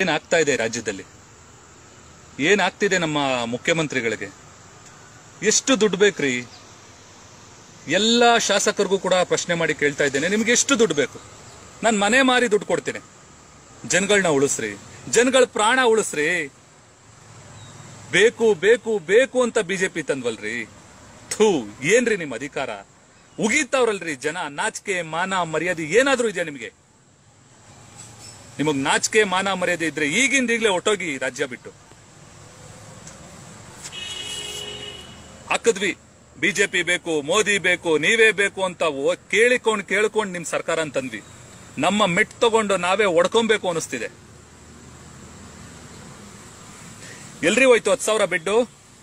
ಏನಾಗ್ತಾ ಇದೆ ರಾಜ್ಯದಲ್ಲಿ ಏನಾಗ್ತಿದೆ ನಮ್ಮ ಮುಖ್ಯಮಂತ್ರಿಗಳಿಗೆ ಎಷ್ಟು ದುಡ್ಡು ಬೇಕ್ರಿ ಎಲ್ಲ ಶಾಸಕರಿಗೂ ಕೂಡ ಪ್ರಶ್ನೆ ಮಾಡಿ ಕೇಳ್ತಾ ಇದ್ದೇನೆ ನಿಮ್ಗೆ ಎಷ್ಟು ದುಡ್ಡು ಬೇಕು ನಾನು ಮನೆ ಮಾರಿ ದುಡ್ಡು ಕೊಡ್ತೀನಿ ಜನಗಳನ್ನ ಉಳಿಸ್ರಿ ಜನಗಳ ಪ್ರಾಣ ಉಳಿಸ್ರಿ ಬೇಕು ಬೇಕು ಬೇಕು ಅಂತ ಬಿಜೆಪಿ ತಂದ್ವಲ್ರಿ ಥೂ ಏನ್ರಿ ನಿಮ್ ಅಧಿಕಾರ ಉಗೀತಾವ್ರಲ್ರಿ ಜನ ನಾಚಿಕೆ ಮಾನ ಮರ್ಯಾದೆ ಏನಾದ್ರೂ ಇದೆಯಾ ನಿಮಗೆ ನಿಮಗ್ ನಾಚಿಕೆ ಮಾನ ಮರ್ಯಾದೆ ಇದ್ರೆ ಈಗಿಂದ ಈಗಲೇ ಒಟ್ಟೋಗಿ ರಾಜ್ಯ ಬಿಟ್ಟು ಹಾಕಿದ್ವಿ ಬಿಜೆಪಿ ಬೇಕು ಮೋದಿ ಬೇಕು ನೀವೇ ಬೇಕು ಅಂತ ಓ- ಕೇಳಿಕೊಂಡ್ ಕೇಳ್ಕೊಂಡ್ ನಿಮ್ ಸರ್ಕಾರ ಅಂತಂದ್ವಿ ನಮ್ಮ ಮೆಟ್ ತಗೊಂಡು ನಾವೇ ಒಡ್ಕೊಬೇಕು ಅನಿಸ್ತಿದೆ ಎಲ್ರಿ ಹೋಯ್ತು ಹತ್ತು ಸಾವಿರ ಬೆಡ್ಡು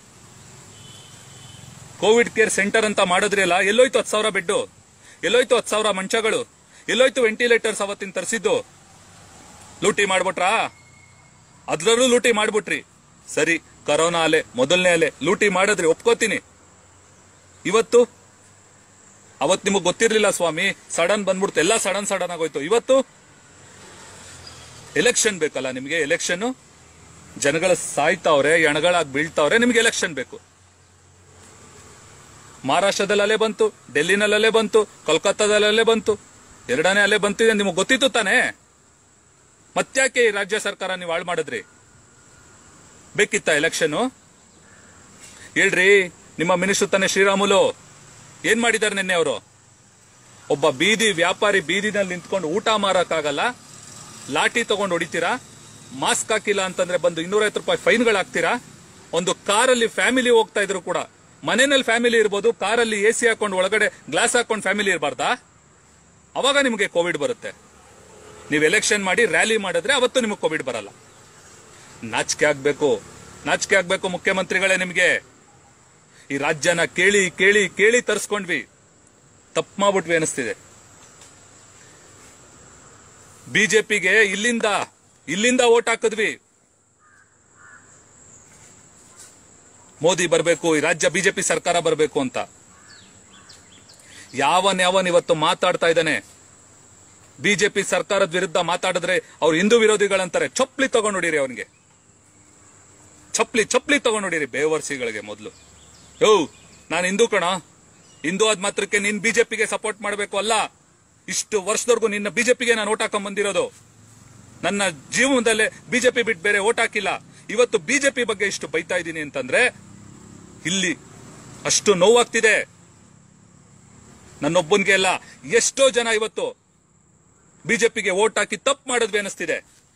ಕೋವಿಡ್ ಕೇರ್ ಸೆಂಟರ್ ಅಂತ ಮಾಡಿದ್ರಿ ಅಲ್ಲ ಎಲ್ಲೋಯ್ತು ಹತ್ತು ಸಾವಿರ ಬೆಡ್ಡು ಎಲ್ಲೋಯ್ತು ಹತ್ತು ಸಾವಿರ ಮಂಚಗಳು ಎಲ್ಲೋಯ್ತು ವೆಂಟಿಲೇಟರ್ಸ್ ಅವತ್ತಿನ ತರಿಸಿದ್ದು ಲೂಟಿ ಮಾಡ್ಬಿಟ್ರಾ ಅದ್ರಲ್ಲೂ ಲೂಟಿ ಮಾಡ್ಬಿಟ್ರಿ ಸರಿ ಕರೋನಾ ಅಲೆ ಮೊದಲನೇ ಅಲೆ ಲೂಟಿ ಮಾಡಿದ್ರಿ ಒಪ್ಕೋತೀನಿ ಇವತ್ತು ಅವತ್ ನಿಮಗ್ ಗೊತ್ತಿರ್ಲಿಲ್ಲ ಸ್ವಾಮಿ ಸಡನ್ ಬಂದ್ಬಿಡ್ತು ಎಲ್ಲ ಸಡನ್ ಸಡನ್ ಆಗೋಯ್ತು ಇವತ್ತು ಎಲೆಕ್ಷನ್ ಬೇಕಲ್ಲ ನಿಮಗೆ ಎಲೆಕ್ಷನ್ ಜನಗಳ ಸಾಯ್ತಾವ್ರೆ ಎಣಗಳಾಗಿ ಬೀಳ್ತಾವ್ರೆ ನಿಮ್ಗೆ ಎಲೆಕ್ಷನ್ ಬೇಕು ಮಹಾರಾಷ್ಟ್ರದಲ್ಲಿ ಅಲೆ ಬಂತು ಡೆಲ್ಲಿನಲ್ಲಿ ಅಲೆ ಬಂತು ಕೋಲ್ಕತ್ತಾದಲ್ಲಿ ಅಲೆ ಬಂತು ಎರಡನೇ ಅಲೆ ಬಂತಿದೆ ನಿಮಗೆ ಗೊತ್ತಿತ್ತು ತಾನೇ ಮತ್ತ್ಯಾಕೆ ಈ ರಾಜ್ಯ ಸರ್ಕಾರ ನೀವು ಹಾಳು ಮಾಡಿದ್ರಿ ಬೇಕಿತ್ತ ಎಲೆಕ್ಷನ್ ಹೇಳ್ರಿ ನಿಮ್ಮ ಮಿನಿಸ್ಟರ್ ತಾನೆ ಶ್ರೀರಾಮುಲು ಏನ್ ಮಾಡಿದ್ದಾರೆ ನಿನ್ನೆ ಅವರು ಒಬ್ಬ ಬೀದಿ ವ್ಯಾಪಾರಿ ಬೀದಿನಲ್ಲಿ ನಿಂತ್ಕೊಂಡು ಊಟ ಮಾರಕ್ಕಾಗಲ್ಲ ಲಾಠಿ ತಗೊಂಡು ಹೊಡಿತೀರಾ ಮಾಸ್ಕ್ ಹಾಕಿಲ್ಲ ಅಂತಂದ್ರೆ ಬಂದು ಇನ್ನೂರೈವತ್ತು ರೂಪಾಯಿ ಫೈನ್ಗಳು ಹಾಕ್ತೀರಾ ಒಂದು ಕಾರಲ್ಲಿ ಫ್ಯಾಮಿಲಿ ಹೋಗ್ತಾ ಇದ್ರು ಕೂಡ ಮನೆಯಲ್ಲಿ ಫ್ಯಾಮಿಲಿ ಇರ್ಬೋದು ಕಾರಲ್ಲಿ ಎ ಸಿ ಹಾಕೊಂಡು ಒಳಗಡೆ ಗ್ಲಾಸ್ ಹಾಕೊಂಡು ಫ್ಯಾಮಿಲಿ ಇರಬಾರ್ದಾ ಅವಾಗ ನಿಮಗೆ ಕೋವಿಡ್ ಬರುತ್ತೆ ನೀವು ಎಲೆಕ್ಷನ್ ಮಾಡಿ ರ್ಯಾಲಿ ಮಾಡಿದ್ರೆ ಅವತ್ತು ನಿಮಗೆ ಕೋವಿಡ್ ಬರಲ್ಲ ನಾಚಿಕೆ ಆಗ್ಬೇಕು ನಾಚಿಕೆ ಆಗ್ಬೇಕು ಮುಖ್ಯಮಂತ್ರಿಗಳೇ ನಿಮಗೆ ಈ ರಾಜ್ಯನ ಕೇಳಿ ಕೇಳಿ ಕೇಳಿ ತರಿಸ್ಕೊಂಡ್ವಿ ತಪ್ಪು ಮಾಡ್ಬಿಟ್ವಿ ಅನಿಸ್ತಿದೆ ಬಿಜೆಪಿಗೆ ಇಲ್ಲಿಂದ ಇಲ್ಲಿಂದ ಓಟ್ ಹಾಕಿದ್ವಿ ಮೋದಿ ಬರಬೇಕು ಈ ರಾಜ್ಯ ಬಿಜೆಪಿ ಸರ್ಕಾರ ಬರಬೇಕು ಅಂತ ಯಾವನ್ ಯಾವನ್ ಇವತ್ತು ಮಾತಾಡ್ತಾ ಇದ್ದಾನೆ ಬಿಜೆಪಿ ಸರ್ಕಾರದ ವಿರುದ್ಧ ಮಾತಾಡಿದ್ರೆ ಅವ್ರು ಹಿಂದೂ ವಿರೋಧಿಗಳಂತಾರೆ ಚಪ್ಪಲಿ ತಗೊಂಡು ಹೊಡೀರಿ ಅವನಿಗೆ ಚಪ್ಪಲಿ ಚಪ್ಪಲಿ ತಗೊಂಡು ಹೊಡೀರಿ ಬೇವರ್ಸಿಗಳಿಗೆ ಮೊದಲು ಯೋ ನಾನು ಹಿಂದೂ ಕಣ ಹಿಂದೂ ಆದ ಮಾತ್ರಕ್ಕೆ ನೀನ್ ಬಿಜೆಪಿಗೆ ಸಪೋರ್ಟ್ ಮಾಡಬೇಕು ಅಲ್ಲ ಇಷ್ಟು ವರ್ಷದವರೆಗೂ ನಿನ್ನ ಬಿಜೆಪಿಗೆ ನಾನು ಓಟ್ ಹಾಕೊಂಡ್ ಬಂದಿರೋದು ನನ್ನ ಜೀವನದಲ್ಲೇ ಬಿಜೆಪಿ ಬಿಟ್ಟು ಬೇರೆ ಓಟ್ ಹಾಕಿಲ್ಲ ಇವತ್ತು ಬಿಜೆಪಿ ಬಗ್ಗೆ ಇಷ್ಟು ಬೈತಾ ಇದ್ದೀನಿ ಅಂತಂದ್ರೆ ಇಲ್ಲಿ ಅಷ್ಟು ನೋವಾಗ್ತಿದೆ ನನ್ನೊಬ್ಬನ್ಗೆ ಅಲ್ಲ ಎಷ್ಟೋ ಜನ ಇವತ್ತು ಬಿಜೆಪಿಗೆ ಓಟ್ ಹಾಕಿ ತಪ್ಪು ಮಾಡಿದ್ವಿ ಅನಿಸ್ತಿದೆ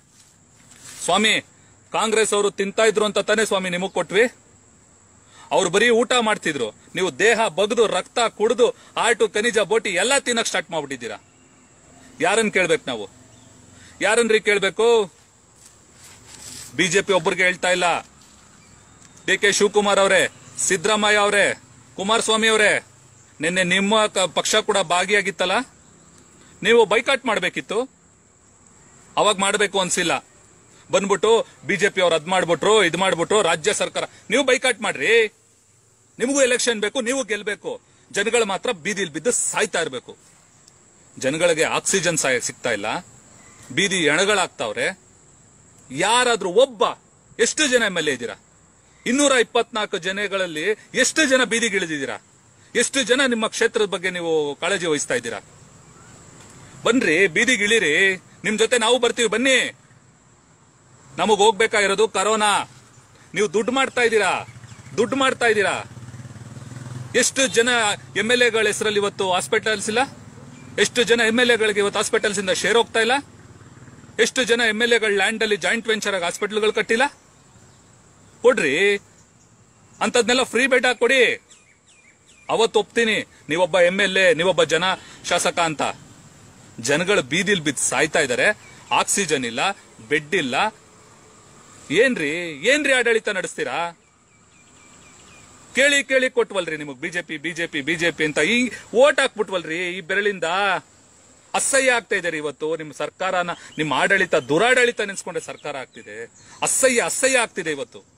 ಸ್ವಾಮಿ ಕಾಂಗ್ರೆಸ್ ಅವರು ತಿಂತಾ ಇದ್ರು ಅಂತ ತಾನೇ ಸ್ವಾಮಿ ನಿಮಗ್ ಕೊಟ್ವಿ ಅವ್ರು ಬರೀ ಊಟ ಮಾಡ್ತಿದ್ರು ನೀವು ದೇಹ ಬಗ್ದು ರಕ್ತ ಕುಡಿದು ಆಟು ಖನಿಜ ಬೋಟಿ ಎಲ್ಲಾ ತಿನ್ನಕ್ ಸ್ಟಾರ್ಟ್ ಮಾಡ್ಬಿಟ್ಟಿದ್ದೀರಾ ಯಾರನ್ನ ಕೇಳ್ಬೇಕು ನಾವು ಯಾರನ್ರಿ ಕೇಳ್ಬೇಕು ಬಿಜೆಪಿ ಒಬ್ಬರಿಗೆ ಹೇಳ್ತಾ ಇಲ್ಲ ಡಿ ಕೆ ಶಿವಕುಮಾರ್ ಅವರೇ ಸಿದ್ದರಾಮಯ್ಯ ಅವರೇ ಕುಮಾರಸ್ವಾಮಿ ಅವರೇ ನಿನ್ನೆ ನಿಮ್ಮ ಕ- ಪಕ್ಷ ಕೂಡ ಭಾಗಿಯಾಗಿತ್ತಲ್ಲ ನೀವು ಬೈಕಾಟ್ ಮಾಡಬೇಕಿತ್ತು ಅವಾಗ ಮಾಡಬೇಕು ಅನ್ಸಿಲ್ಲ ಬಂದ್ಬಿಟ್ಟು ಬಿಜೆಪಿ ಅವ್ರು ಅದ್ ಮಾಡ್ಬಿಟ್ರು ಇದ್ ಮಾಡ್ಬಿಟ್ರು ರಾಜ್ಯ ಸರ್ಕಾರ ನೀವು ಬೈಕಾಟ್ ಮಾಡ್ರಿ ನಿಮಗೂ ಎಲೆಕ್ಷನ್ ಬೇಕು ನೀವು ಗೆಲ್ಬೇಕು ಜನಗಳು ಮಾತ್ರ ಬೀದಿಲ್ ಬಿದ್ದು ಸಾಯ್ತಾ ಇರ್ಬೇಕು ಜನಗಳಿಗೆ ಆಕ್ಸಿಜನ್ ಸಾಯ ಸಿಗ್ತಾ ಇಲ್ಲ ಬೀದಿ ಎಣಗಳಾಗ್ತಾವ್ರೆ ಯಾರಾದ್ರೂ ಒಬ್ಬ ಎಷ್ಟು ಜನ ಎಮ್ ಎಲ್ ಎ ಇದ್ದೀರಾ ಇನ್ನೂರ ಇಪ್ಪತ್ನಾಲ್ಕು ಜನಗಳಲ್ಲಿ ಎಷ್ಟು ಜನ ಬೀದಿಗಿಳಿದಿದ್ದೀರಾ ಎಷ್ಟು ಜನ ನಿಮ್ಮ ಕ್ಷೇತ್ರದ ಬಗ್ಗೆ ನೀವು ಕಾಳಜಿ ವಹಿಸ್ತಾ ಇದ್ದೀರಾ ಬನ್ರಿ ಬೀದಿಗಿಳಿರಿ ನಿಮ್ ಜೊತೆ ನಾವು ಬರ್ತೀವಿ ಬನ್ನಿ ನಮಗ್ ಹೋಗ್ಬೇಕಾಗಿರೋದು ಕರೋನಾ ನೀವು ದುಡ್ಡು ಮಾಡ್ತಾ ಇದ್ದೀರಾ ದುಡ್ಡು ಮಾಡ್ತಾ ಇದ್ದೀರಾ ಎಷ್ಟು ಜನ ಎಂ ಎಲ್ ಎಗಳ ಹೆಸರಲ್ಲಿ ಇವತ್ತು ಹಾಸ್ಪಿಟಲ್ಸ್ ಇಲ್ಲ ಎಷ್ಟು ಜನ ಎಂ ಎಲ್ ಎಗಳಿಗೆ ಇವತ್ತು ಹಾಸ್ಪಿಟಲ್ಸ್ ಇಂದ ಶೇರ್ ಹೋಗ್ತಾ ಇಲ್ಲ ಎಷ್ಟು ಜನ ಎಂ ಎಲ್ ಎಗಳ ಲ್ಯಾಂಡ್ ಅಲ್ಲಿ ಜಾಯಿಂಟ್ ವೆಂಚರ್ ಆಗಿ ಹಾಸ್ಪಿಟಲ್ಗಳು ಕಟ್ಟಿಲ್ಲ ಕೊಡ್ರಿ ಅಂತದ್ನೆಲ್ಲ ಫ್ರೀ ಬೆಡ್ ಕೊಡಿ ಅವತ್ತು ಒಪ್ತೀನಿ ನೀವೊಬ್ಬ ಎಂ ಎಲ್ ಎ ನೀವೊಬ್ಬ ಜನ ಶಾಸಕ ಅಂತ ಜನಗಳು ಬೀದಿಲ್ ಬಿದ್ದು ಸಾಯ್ತಾ ಇದಾರೆ ಆಕ್ಸಿಜನ್ ಇಲ್ಲ ಬೆಡ್ ಇಲ್ಲ ಏನ್ರಿ ಏನ್ರಿ ಆಡಳಿತ ನಡೆಸ್ತೀರಾ ಕೇಳಿ ಕೇಳಿ ಕೊಟ್ವಲ್ರಿ ನಿಮಗ್ ಬಿಜೆಪಿ ಬಿಜೆಪಿ ಬಿಜೆಪಿ ಅಂತ ಈ ಓಟ್ ಹಾಕ್ಬಿಟ್ವಲ್ರಿ ಈ ಬೆರಳಿಂದ ಅಸಹ್ಯ ಆಗ್ತಾ ಇದೆ ಇವತ್ತು ನಿಮ್ಮ ಸರ್ಕಾರನ ನಿಮ್ಮ ಆಡಳಿತ ದುರಾಡಳಿತ ನೆನ್ಸ್ಕೊಂಡೆ ಸರ್ಕಾರ ಆಗ್ತಿದೆ ಅಸಹ್ಯ ಅಸಹ್ಯ ಆಗ್ತಿದೆ ಇವತ್ತು